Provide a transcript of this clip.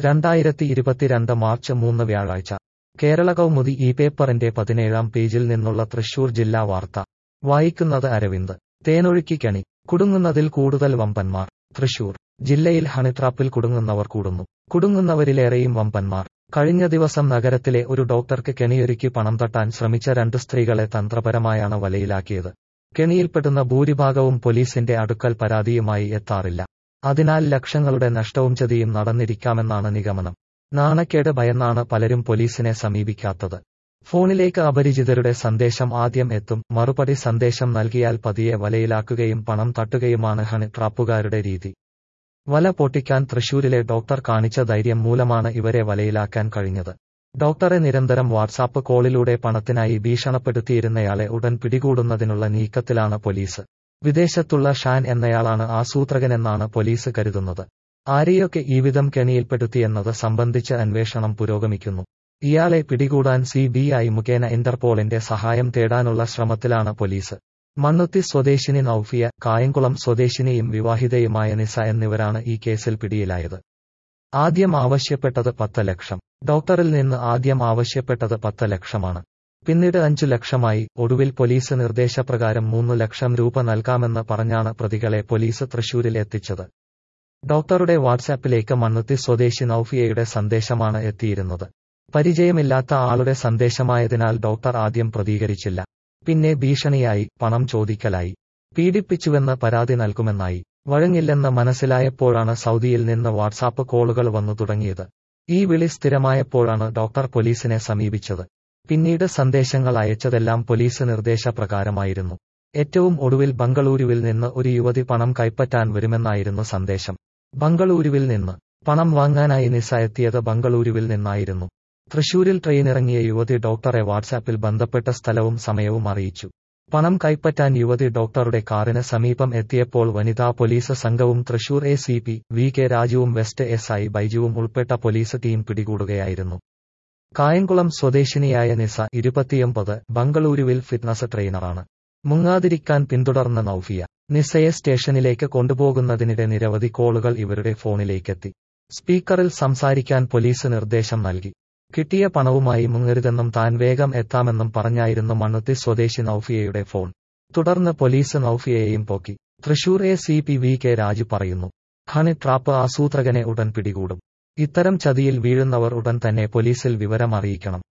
രണ്ടായിരത്തി ഇരുപത്തിരണ്ട് മാർച്ച് മൂന്ന് വ്യാഴാഴ്ച കേരള കൗമുദി ഈ പേപ്പറിന്റെ പതിനേഴാം പേജിൽ നിന്നുള്ള തൃശൂർ ജില്ലാ വാർത്ത വായിക്കുന്നത് അരവിന്ദ് തേനൊഴുക്കി കെണി കുടുങ്ങുന്നതിൽ കൂടുതൽ വമ്പന്മാർ തൃശൂർ ജില്ലയിൽ ഹണിട്രാപ്പിൽ കുടുങ്ങുന്നവർ കൂടുന്നു കുടുങ്ങുന്നവരിലേറെയും വമ്പന്മാർ കഴിഞ്ഞ ദിവസം നഗരത്തിലെ ഒരു ഡോക്ടർക്ക് കെണിയൊരുക്കി പണം തട്ടാൻ ശ്രമിച്ച രണ്ട് സ്ത്രീകളെ തന്ത്രപരമായാണ് വലയിലാക്കിയത് കെണിയിൽപ്പെടുന്ന ഭൂരിഭാഗവും പോലീസിന്റെ അടുക്കൽ പരാതിയുമായി എത്താറില്ല അതിനാൽ ലക്ഷങ്ങളുടെ നഷ്ടവും ചതിയും നടന്നിരിക്കാമെന്നാണ് നിഗമനം നാണക്കേട് ഭയന്നാണ് പലരും പോലീസിനെ സമീപിക്കാത്തത് ഫോണിലേക്ക് അപരിചിതരുടെ സന്ദേശം ആദ്യം എത്തും മറുപടി സന്ദേശം നൽകിയാൽ പതിയെ വലയിലാക്കുകയും പണം തട്ടുകയുമാണ് ഹണി ട്രാപ്പുകാരുടെ രീതി വല പൊട്ടിക്കാൻ തൃശൂരിലെ ഡോക്ടർ കാണിച്ച ധൈര്യം മൂലമാണ് ഇവരെ വലയിലാക്കാൻ കഴിഞ്ഞത് ഡോക്ടറെ നിരന്തരം വാട്സാപ്പ് കോളിലൂടെ പണത്തിനായി ഭീഷണപ്പെടുത്തിയിരുന്നയാളെ ഉടൻ പിടികൂടുന്നതിനുള്ള നീക്കത്തിലാണ് പോലീസ് വിദേശത്തുള്ള ഷാൻ എന്നയാളാണ് ആസൂത്രകനെന്നാണ് പോലീസ് കരുതുന്നത് ആരെയൊക്കെ ഈ വിധം കെണിയിൽപ്പെടുത്തിയെന്നത് സംബന്ധിച്ച് അന്വേഷണം പുരോഗമിക്കുന്നു ഇയാളെ പിടികൂടാൻ സി ബി ഐ മുഖേന ഇന്റർപോളിന്റെ സഹായം തേടാനുള്ള ശ്രമത്തിലാണ് പോലീസ് മണ്ണുത്തി സ്വദേശിനി നൌഫിയ കായംകുളം സ്വദേശിനിയും വിവാഹിതയുമായ നിസ എന്നിവരാണ് ഈ കേസിൽ പിടിയിലായത് ആദ്യം ആവശ്യപ്പെട്ടത് പത്ത് ലക്ഷം ഡോക്ടറിൽ നിന്ന് ആദ്യം ആവശ്യപ്പെട്ടത് പത്ത് ലക്ഷമാണ് പിന്നീട് അഞ്ചു ലക്ഷമായി ഒടുവിൽ പോലീസ് നിർദ്ദേശപ്രകാരം മൂന്നു ലക്ഷം രൂപ നൽകാമെന്ന് പറഞ്ഞാണ് പ്രതികളെ പോലീസ് തൃശൂരിൽ എത്തിച്ചത് ഡോക്ടറുടെ വാട്സാപ്പിലേക്ക് മണ്ണുത്തി സ്വദേശി നൌഫിയയുടെ സന്ദേശമാണ് എത്തിയിരുന്നത് പരിചയമില്ലാത്ത ആളുടെ സന്ദേശമായതിനാൽ ഡോക്ടർ ആദ്യം പ്രതികരിച്ചില്ല പിന്നെ ഭീഷണിയായി പണം ചോദിക്കലായി പീഡിപ്പിച്ചുവെന്ന് പരാതി നൽകുമെന്നായി വഴങ്ങില്ലെന്ന് മനസ്സിലായപ്പോഴാണ് സൗദിയിൽ നിന്ന് വാട്സാപ്പ് കോളുകൾ വന്നു തുടങ്ങിയത് ഈ വിളി സ്ഥിരമായപ്പോഴാണ് ഡോക്ടർ പോലീസിനെ സമീപിച്ചത് പിന്നീട് സന്ദേശങ്ങൾ അയച്ചതെല്ലാം പോലീസ് നിർദ്ദേശപ്രകാരമായിരുന്നു ഏറ്റവും ഒടുവിൽ ബംഗളൂരുവിൽ നിന്ന് ഒരു യുവതി പണം കൈപ്പറ്റാൻ വരുമെന്നായിരുന്നു സന്ദേശം ബംഗളൂരുവിൽ നിന്ന് പണം വാങ്ങാനായി നിസ എത്തിയത് ബംഗളൂരുവിൽ നിന്നായിരുന്നു തൃശൂരിൽ ട്രെയിനിറങ്ങിയ യുവതി ഡോക്ടറെ വാട്സാപ്പിൽ ബന്ധപ്പെട്ട സ്ഥലവും സമയവും അറിയിച്ചു പണം കൈപ്പറ്റാൻ യുവതി ഡോക്ടറുടെ കാറിന് സമീപം എത്തിയപ്പോൾ വനിതാ പോലീസ് സംഘവും Thrissur A C P V K രാജുവും വെസ്റ്റ് എസ് ഐ ബൈജുവും ഉൾപ്പെട്ട പോലീസ് ടീം പിടികൂടുകയായിരുന്നു കായംകുളം സ്വദേശിനിയായ നിസ ഇരുപത്തിയൊമ്പത് ബംഗളൂരുവിൽ ഫിറ്റ്നസ് ട്രെയിനറാണ് മുങ്ങാതിരിക്കാൻ പിന്തുടർന്ന നൌഫിയ നിസയെ സ്റ്റേഷനിലേക്ക് കൊണ്ടുപോകുന്നതിനിടെ നിരവധി കോളുകൾ ഇവരുടെ ഫോണിലേക്കെത്തി സ്പീക്കറിൽ സംസാരിക്കാൻ പോലീസ് നിർദ്ദേശം നൽകി കിട്ടിയ പണവുമായി മുങ്ങരുതെന്നും താൻ വേഗം എത്താമെന്നും പറഞ്ഞായിരുന്നു മണ്ണുത്തി സ്വദേശി നൌഫിയയുടെ ഫോൺ തുടർന്ന് പോലീസ് നൌഫിയയെയും പോക്കി Thrissur A C P V K Raju പറയുന്നു ഹണി ട്രാപ്പ് ആസൂത്രകനെ ഉടൻ പിടികൂടും ഇത്തരം ചതിയിൽ വീഴുന്നവർ ഉടൻ തന്നെ പോലീസിൽ വിവരം അറിയിക്കണം